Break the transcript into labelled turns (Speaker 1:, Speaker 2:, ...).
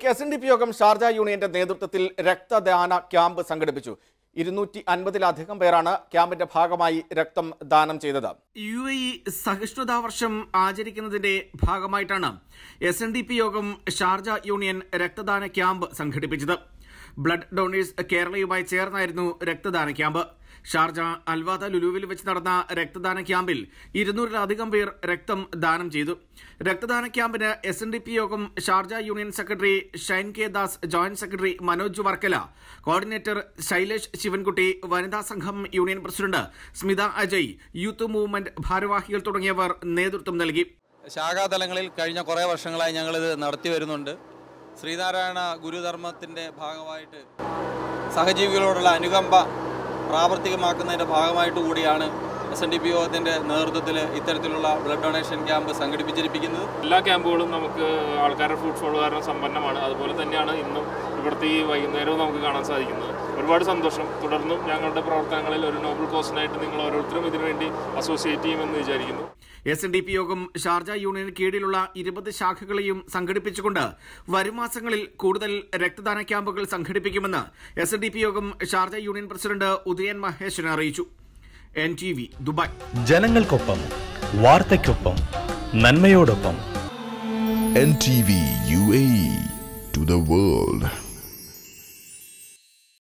Speaker 1: S N D P Yogam Sharjah യൂണിയന്റെ നേതൃത്വത്തിൽ രക്തദാന ക്യാമ്പ് സംഘടിപ്പിച്ചു ഇരുന്നൂറ്റി അൻപതിലധികം പേരാണ് ക്യാമ്പിന്റെ ഭാഗമായി രക്തം ദാനം ചെയ്തത് യു എ ഇ സഹിഷ്ണുതാ വർഷം ആചരിക്കുന്നതിന്റെ ഭാഗമായിട്ടാണ് S N D P Yogam Sharjah union രക്തദാന ക്യാമ്പ് സംഘടിപ്പിച്ചത് ബ്ലഡ് ഡൊണേഴ്സ് കേരളയുമായി ചേർന്നായിരുന്നു രക്തദാന ക്യാമ്പ് ഷാർജ അൽവാദ ലുലുവിൽ വെച്ച് നടന്ന രക്തദാന ക്യാമ്പിൽ ഇരുന്നൂറിലധികം പേർ രക്തം ദാനം ചെയ്തു രക്തദാന ക്യാമ്പിന് S N D P Yogam Sharjah union secretary Shine K Das joint secretary Manoj Varkala coordinator Shailesh Sivankutty വനിതാ സംഘം union president Smitha Ajay youth movement ഭാരവാഹികൾ തുടങ്ങിയവർ നേതൃത്വം നൽകി
Speaker 2: ശാഖാതലങ്ങളിൽ കഴിഞ്ഞ കുറേ വർഷങ്ങളായി ഞങ്ങളിത് നടത്തി വരുന്നുണ്ട് ശ്രീനാരായണ ഗുരുധർമ്മത്തിൻ്റെ ഭാഗമായിട്ട് സഹജീവികളോടുള്ള അനുകമ്പ പ്രാവർത്തികമാക്കുന്നതിൻ്റെ ഭാഗമായിട്ട് കൂടിയാണ് എസ് എൻ ഡി പി യോഗത്തിൻ്റെ നേതൃത്വത്തിൽ ഇത്തരത്തിലുള്ള ബ്ലഡ് ഡൊണേഷൻ ക്യാമ്പ് സംഘടിപ്പിച്ചിരിക്കുന്നത്
Speaker 3: എല്ലാ ക്യാമ്പുകളും നമുക്ക് ആൾക്കാരുടെ ഫുഡ് ഫോളോ കാരണം സമ്പന്നമാണ് അതുപോലെ തന്നെയാണ് ഇന്നും ഇവിടുത്തെ ഈ വൈകുന്നേരവും നമുക്ക് കാണാൻ സാധിക്കുന്നത് ഒരുപാട് സന്തോഷം തുടർന്നും ഞങ്ങളുടെ പ്രവർത്തനങ്ങളിൽ ഒരു നോബൽ കോസിനായിട്ട് നിങ്ങൾ ഓരോരുത്തരും ഇതിനുവേണ്ടി അസോസിയേറ്റ് ചെയ്യുമെന്ന് വിചാരിക്കുന്നു
Speaker 1: S N D P Yogam Sharjah യൂണിയന് കീഴിലുള്ള ഇരുപത് ശാഖകളെയും സംഘടിപ്പിച്ചുകൊണ്ട് വരും മാസങ്ങളിൽ കൂടുതൽ രക്തദാന ക്യാമ്പുകൾ സംഘടിപ്പിക്കുമെന്ന് S N D P Yogam Sharjah union president Udayan Maheswaran അറിയിച്ചു എൻ ടി വി ദുബായ്
Speaker 4: ജനങ്ങൾക്കൊപ്പം വാർത്തയ്ക്കൊപ്പം നന്മയോടൊപ്പം
Speaker 5: NTV UAE to the world.